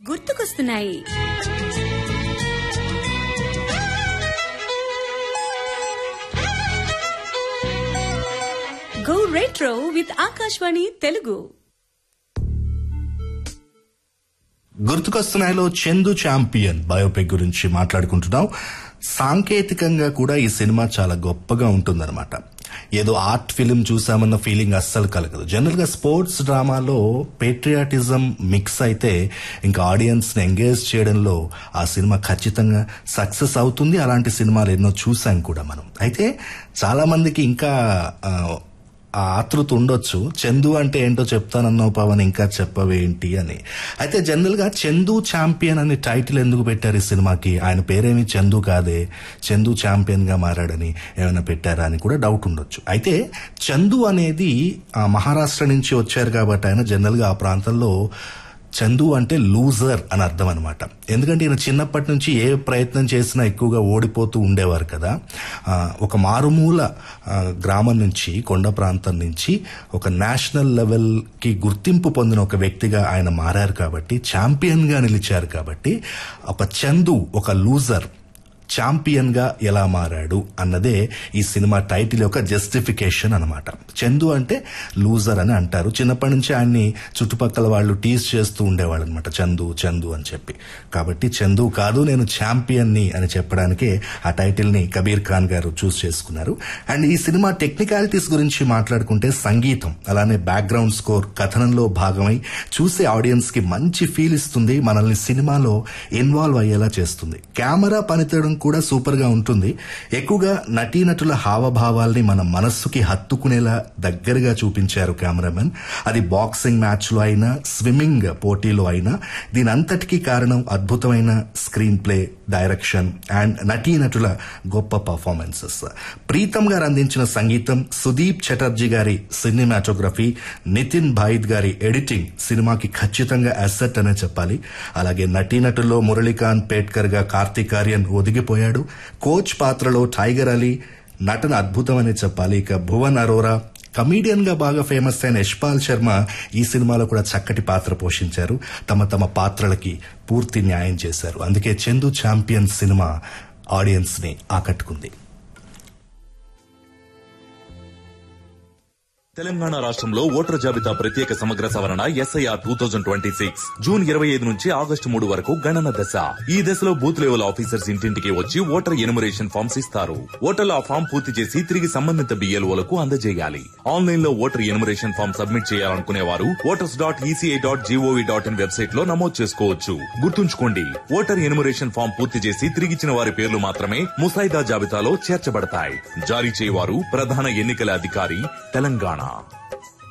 గుర్తుకొస్తున్నాయి go retro with Akashvani Telugu గుర్తుకొస్తున్నాయిలో Chandu Champion biopic గురించి మాట్లాడుకుంటున్నాం సాంకేతికంగా కూడా ఈ సినిమా చాలా గొప్పగా ఉంటుందన్నమాట ఏదో ఆర్ట్ ఫిలిం చూసామన్న ఫీలింగ్ అస్సలు కలగదు జనరల్ గా స్పోర్ట్స్ డ్రామాలో పేట్రియాటిజం మిక్స్ అయితే ఇంకా ఆడియన్స్ ని ఎంగేజ్ చేయడంలో ఆ సినిమా ఖచ్చితంగా సక్సెస్ అవుతుంది అలాంటి సినిమాలు ఎన్నో చూసాం కూడా మనం అయితే చాలా మందికి ఇంకా ఆ, ఆ ఆతృత ఉండొచ్చు చందు అంటే ఏంటో చెప్తానన్నావు పవన్ ఇంకా చెప్పవేంటి అని అయితే జనరల్ గా చందు ఛాంపియన్ అని టైటిల్ ఎందుకు పెట్టారు ఈ సినిమాకి ఆయన పేరేమి చందు కాదే చందు ఛాంపియన్ గా మారాడని ఏమైనా పెట్టారా అని కూడా డౌట్ ఉండొచ్చు అయితే చందు అనేది ఆ మహారాష్ట్ర నుంచి వచ్చారు కాబట్టి ఆయన జనరల్ గా ఆ ప్రాంతంలో చందు అంటే లూజర్ అని అర్థం అనమాట ఎందుకంటే ఈయన చిన్నప్పటి నుంచి ఏ ప్రయత్నం చేసినా ఎక్కువగా ఓడిపోతూ ఉండేవారు కదా ఆ, ఒక మారుమూల ఆ, గ్రామం నుంచి కొండ ప్రాంతం నుంచి ఒక నేషనల్ లెవెల్ కి గుర్తింపు పొందిన ఒక వ్యక్తిగా ఆయన మారారు కాబట్టి ఛాంపియన్ గా నిలిచారు కాబట్టి ఒక చందు ఒక లూజర్ ఛాంపియన్ గా ఎలా మారాడు అన్నదే ఈ సినిమా టైటిల్ యొక్క జస్టిఫికేషన్ అన్నమాట చందు అంటే లూజర్ అని అంటారు చిన్నప్పటి నుంచి ఆయన్ని చుట్టుపక్కల వాళ్ళు టీజ్ చేస్తూ ఉండేవాళ్ళు అనమాట చందు చందు అని చెప్పి కాబట్టి చందు కాదు నేను ఛాంపియన్ ని అని చెప్పడానికే ఆ టైటిల్ ని కబీర్ ఖాన్ గారు చూస్ చేసుకున్నారు అండ్ ఈ సినిమా టెక్నికాలిటీస్ గురించి మాట్లాడుకుంటే సంగీతం అలానే బ్యాక్గ్రౌండ్ స్కోర్ కథనంలో భాగమై చూసే ఆడియన్స్ కి మంచి ఫీల్ ఇస్తుంది మనల్ని సినిమాలో ఇన్వాల్వ్ అయ్యేలా చేస్తుంది కెమెరా పనితీయడం కూడా సూపర్ గా ఉంటుంది ఎక్కువగా నటీనటుల హావభావాల్ని మన మనస్సుకి హత్తుకునేలా దగ్గరగా చూపించారు కెమెరామెన్ అది బాక్సింగ్ మ్యాచ్ లో అయినా స్విమ్మింగ్ పోటీలో అయినా దీని అంతటికీ కారణం అద్భుతమైన స్క్రీన్ ప్లే డైరెక్షన్ అండ్ నటీనటుల గొప్ప పర్ఫార్మెన్సెస్ ప్రీతం గారు అందించిన సంగీతం సుదీప్ చటర్జీ గారి సినిమాటోగ్రఫీ నితిన్ భాయిద్ గారి ఎడిటింగ్ సినిమాకి ఖచ్చితంగా అసెట్ అనే చెప్పాలి అలాగే నటీనటుల్లో మురళీకాంత్ పేట్కర్ గా కార్తీక్ ఆర్యన్ ఒదిగిపోయాడు కోచ్ పాత్రలో టైగర్ అలీ నటన అద్భుతమనే చెప్పాలి ఇక భువన్ అరోరా కమీడియన్ గా బాగా ఫేమస్ అయిన యశ్పాల్ శర్మ ఈ సినిమాలో కూడా చక్కటి పాత్ర పోషించారు తమ తమ పాత్రలకి పూర్తి న్యాయం చేశారు అందుకే చందు ఛాంపియన్ సినిమా ఆడియన్స్ ని ఆకట్టుకుంది తెలంగాణ రాష్ట్రంలో ఓటర్ జాబితా ప్రత్యేక సమగ్ర సవరణ SIR two thousand twenty six June ఇరవై ఐదు నుంచి ఆగస్టు మూడు వరకు గణన దశ ఈ దశలో బూత్ లెవెల్ ఆఫీసర్స్ ఇంటింటికి వచ్చి ఓటర్ ఎనుమరేషన్ ఫామ్స్ ఇస్తారు ఓటర్లు ఆ ఫామ్ పూర్తి చేసి తిరిగి సంబంధిత బిఎల్ఓలకు అందజేయాలి ఆన్లైన్ లో ఓటర్ ఎనుమరేషన్ ఫామ్ సబ్మిట్ చేయాలనుకునే వారు voters dot ECI dot gov dot in website లో నమోదు చేసుకోవచ్చు గుర్తుంచుకోండి ఓటర్ ఎనుమరేషన్ ఫామ్ పూర్తి చేసి తిరిగిచ్చిన వారి పేర్లు మాత్రమే ముసాయిదా జాబితాలో చేర్చబడతాయి జారీ చేయవారు ప్రధాన ఎన్నికల అధికారి తెలంగాణ